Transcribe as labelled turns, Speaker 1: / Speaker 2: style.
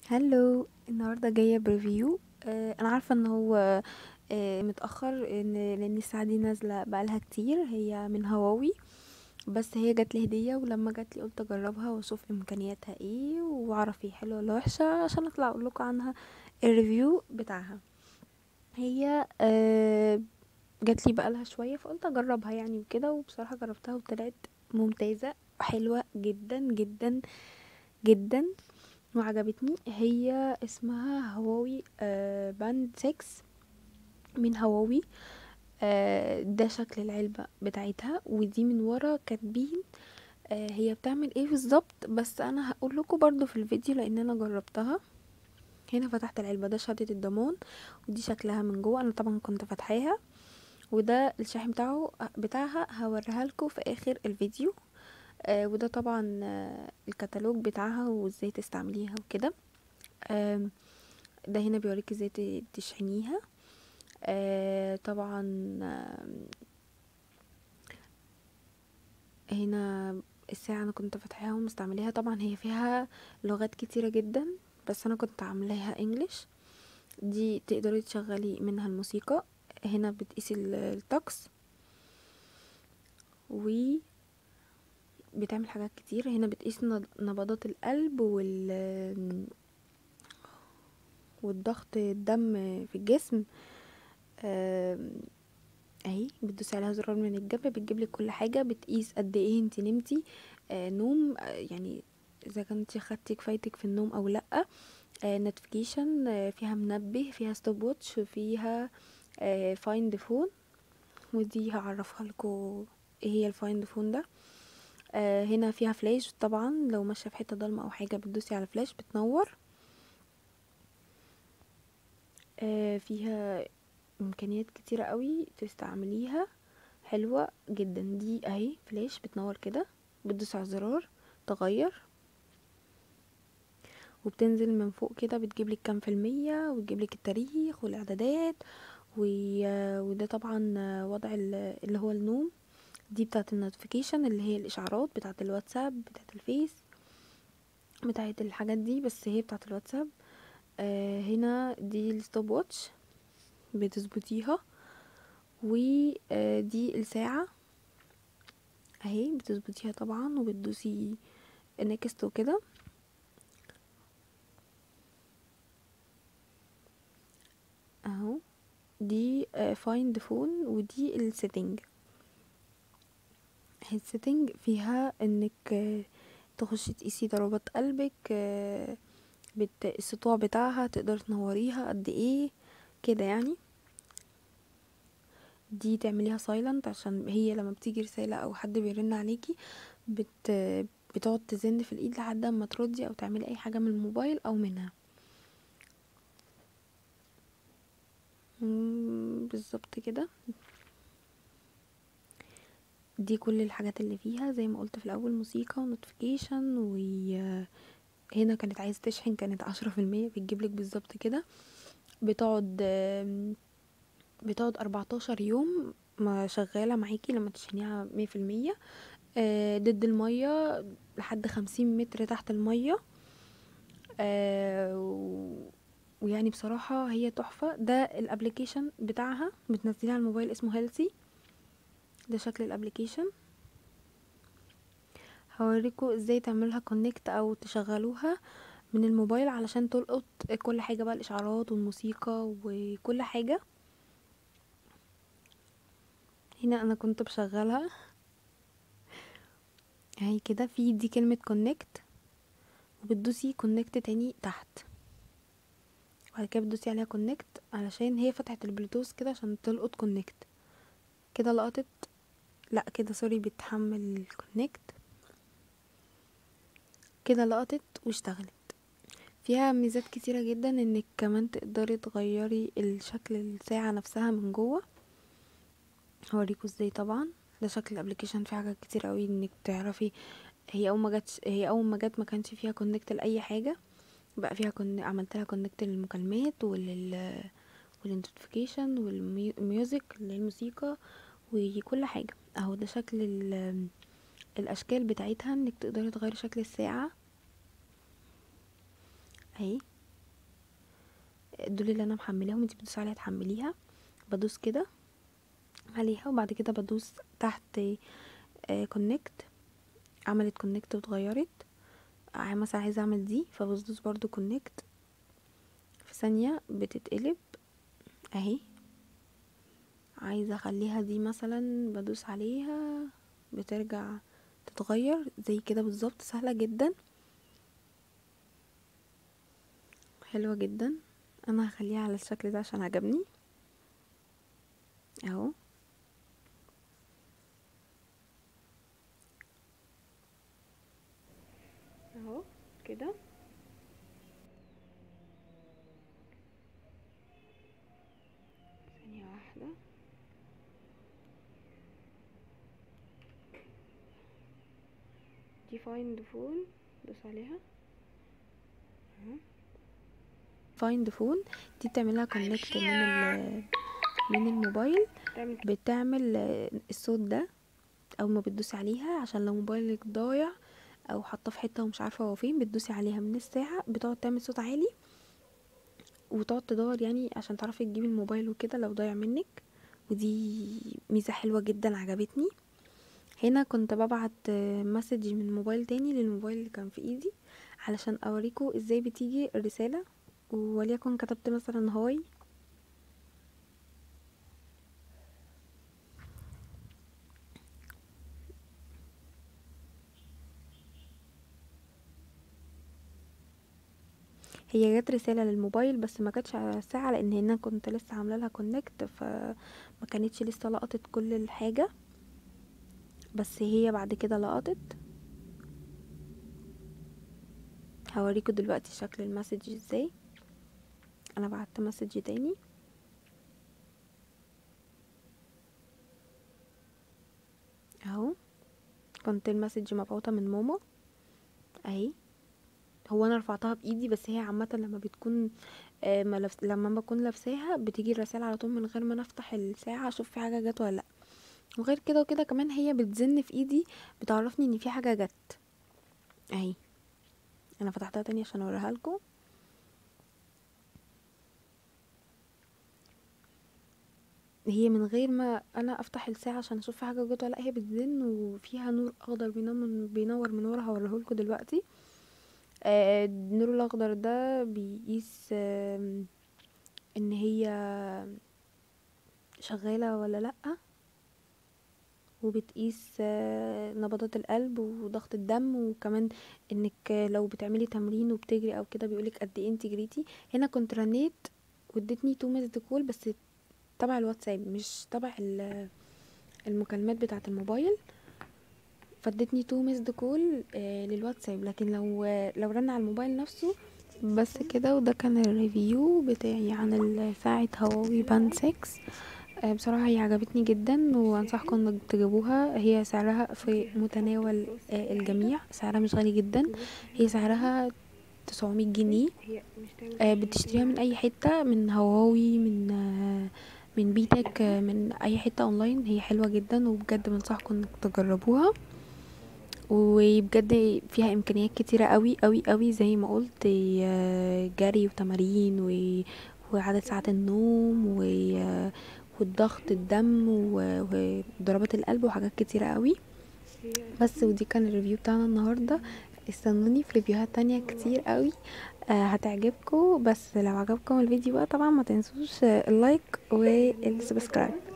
Speaker 1: هلو النهارده جايه بريفيو آه انا عارفه ان هو آه متاخر ان لان الساعه دي نازله بقالها كتير هي من هواوي بس هي جات لي هديه ولما جات لي قلت اجربها واشوف امكانياتها ايه واعرف هي حلوه ولا وحشه عشان اطلع اقول لكم عنها الريفيو بتاعها هي آه جات لي بقالها شويه فقلت اجربها يعني وكده وبصراحه جربتها وطلعت ممتازه وحلوه جدا جدا جدا وعجبتني هي اسمها هواوي آه باند 6 من هواوي آه ده شكل العلبة بتاعتها ودي من ورا كاتبين آه هي بتعمل ايه بالظبط بس انا هقول لكم برضو في الفيديو لان انا جربتها هنا فتحت العلبة ده شهادة الضمان ودي شكلها من جوه انا طبعا كنت فاتحاها وده الشاحن بتاعه بتاعها هوريها لكم في اخر الفيديو آه وده طبعا آه الكتالوج بتاعها وازاي تستعمليها وكده آه ده هنا بيوريك ازاي تشحنيها آه طبعا آه هنا الساعة انا كنت فاتحاها ومستعمليها طبعا هي فيها لغات كتيرة جدا بس انا كنت عاملاها انجليش دي تقدري تشغلي منها الموسيقى هنا بتقيسي الطقس و بتعمل حاجات كتير هنا بتقيس نبضات القلب وال والضغط الدم في الجسم اهي بتدوسي عليها زرار من الجنب بتجيب لك كل حاجه بتقيس قد ايه انت نمتي آه نوم آه يعني اذا كنت خدتي كفايتك في النوم او لا آه نوتيفيكيشن آه فيها منبه فيها ستوب واتش فيها آه فايند فون ودي هعرفها لكم ايه هي الفايند فون ده آه هنا فيها فلاش طبعا لو ماشيه في حته ضلمه او حاجه بتدوسي على فلاش بتنور آه فيها امكانيات كتيره قوي تستعمليها حلوه جدا دي اهي فلاش بتنور كده بتدوسي على الزرار تغير وبتنزل من فوق كده بتجيب لك كام في المية وتجيب لك التاريخ والاعدادات وده طبعا وضع اللي هو النوم دي بتاعه النوتيفيكيشن اللي هي الاشعارات بتاعه الواتساب بتاعه الفيس بتاعه الحاجات دي بس هي بتاعه الواتساب آه هنا دي الستوب واتش بتظبطيها ودي الساعة اهي بتظبطيها طبعا وبتدوسي نكست وكده اهو دي فايند فون ودي السيتنج السيتنج فيها انك تخشي تقيسي ضربات قلبك بت... السطوع بتاعها تقدر تنوريها قد ايه كده يعني دي تعمليها سايلنت عشان هي لما بتيجي رسالة او حد بيرن عليكي بت... بتقعد تزن في الايد لحد ما تردي او تعملي اي حاجة من الموبايل او منها بالظبط كده دي كل الحاجات اللي فيها زي ما قلت في الاول موسيقى ونوتيفيكيشن وهنا كانت عايزه تشحن كانت عشرة في المية بتجيبلك بالظبط كده بتقعد بتقعد اربعتاشر يوم ما شغاله معاكي لما تشحنيها مية في المية ضد المية لحد خمسين متر تحت المية ويعني بصراحة هي تحفة ده الابليكيشن بتاعها بتنزليها على الموبايل اسمه هيلسي ده شكل الابليكيشن هوريكم ازاي تعملها كونكت او تشغلوها من الموبايل علشان تلقط كل حاجه بقى الاشعارات والموسيقى وكل حاجه هنا انا كنت بشغلها اهي كده في دي كلمه كونكت وبتدوسي كونكت تاني تحت وبعد كده بتدوسي عليها كونكت علشان هي فتحت البلوتوث كده عشان تلقط كونكت كده لقطت لا كده سوري بتحمل الكونكت كده لقطت واشتغلت فيها ميزات كتيرة جدا انك كمان تقدري تغيري الشكل الساعة نفسها من جوه هوريكم ازاي طبعا ده شكل الابليكيشن فيه حاجات كتير قوي انك تعرفي هي اول ما جت هي اول ما جت ما كانش فيها كونكت لاي حاجه بقى فيها كون عملت لها كونكت للمكالمات ولل والنوتيفيكيشن والميوزك اللي هي الموسيقى وكل حاجه اهو ده شكل الاشكال بتاعتها انك تقدري تغيري شكل الساعه اهي دول اللي انا محملاهم انتي بتدوسي عليها تحمليها بدوس كده عليها وبعد كده بدوس تحت كونكت عملت كونكت واتغيرت ع- مثلا عايزه اعمل دي فبدوس برضو كونكت في ثانيه بتتقلب اهي عايزه اخليها دي مثلا بدوس عليها بترجع تتغير زي كده بالظبط سهله جدا حلوه جدا انا هخليها على الشكل ده عشان عجبني اهو اهو كده ثانية واحدة دي فايند فون دوس عليها فايند فون دي بتعملها كونكت من ال من الموبايل بتعمل الصوت ده اول ما بتدوسي عليها عشان لو موبايلك ضايع او حاطاه في حته ومش عارفه هو فين بتدوسي عليها من الساعه بتقعد تعمل صوت عالي وتقعد تدور يعني عشان تعرفي تجيبي الموبايل وكده لو ضايع منك ودي ميزه حلوه جدا عجبتني هنا كنت ببعت مسج من موبايل تاني للموبايل اللي كان في ايدي علشان اوريكم ازاي بتيجي الرساله وليكن كتبت مثلا هاي هي جت رساله للموبايل بس ما كانتش على الساعه لان هنا كنت لسه عامله لها كونكت فما كانتش لسه لقطت كل الحاجه بس هي بعد كده لقطت هوريكم دلوقتي شكل المسج ازاي انا بعت مسج تاني اهو كنت المسج مبعوثه من ماما اهي هو انا رفعتها بايدي بس هي عامه لما بتكون آه ملف... لما بكون لابساها بتيجي الرساله على طول من غير ما نفتح الساعه اشوف في حاجه جت ولا لا وغير كده وكده كمان هي بتزن في ايدي بتعرفني ان في حاجه جت اهي انا فتحتها تاني عشان اوريها لكم هي من غير ما انا افتح الساعه عشان اشوف في حاجه جت ولا لا هي بتزن وفيها نور اخضر بينور بينور من ورا هوريهولكوا دلوقتي آه النور الاخضر ده بيقيس آه ان هي شغاله ولا لا وبتقيس آه نبضات القلب وضغط الدم وكمان انك لو بتعملي تمرين وبتجري او كده بيقولك قد ايه انت جريتي هنا كنت رنيت وادتني تو ميسد كول بس تبع الواتساب مش تبع المكالمات بتاعه الموبايل فادتني تو ميسد كول آه للواتساب لكن لو لو رن على الموبايل نفسه بس كده وده كان الريفيو بتاعي عن ساعة هواوي باند 6 آه بصراحة هي عجبتني جدا وانصحكم انك تجيبوها هي سعرها في متناول آه الجميع سعرها مش غالي جدا هي سعرها 900 جنيه آه بتشتريها من اي حتة من هواوي من آه من بيتك من اي حته اونلاين هي حلوه جدا وبجد بنصحكم انك تجربوها وبجد فيها امكانيات كتيره قوي قوي قوي زي ما قلت جري وتمارين وعدد ساعات النوم والضغط الدم وضربات القلب وحاجات كتيره قوي بس ودي كان الريفيو بتاعنا النهارده استنوني في ريفيوهات تانية كتير قوي آه هتعجبكم بس لو عجبكم الفيديو بقى طبعا ما تنسوش اللايك والسبسكرايب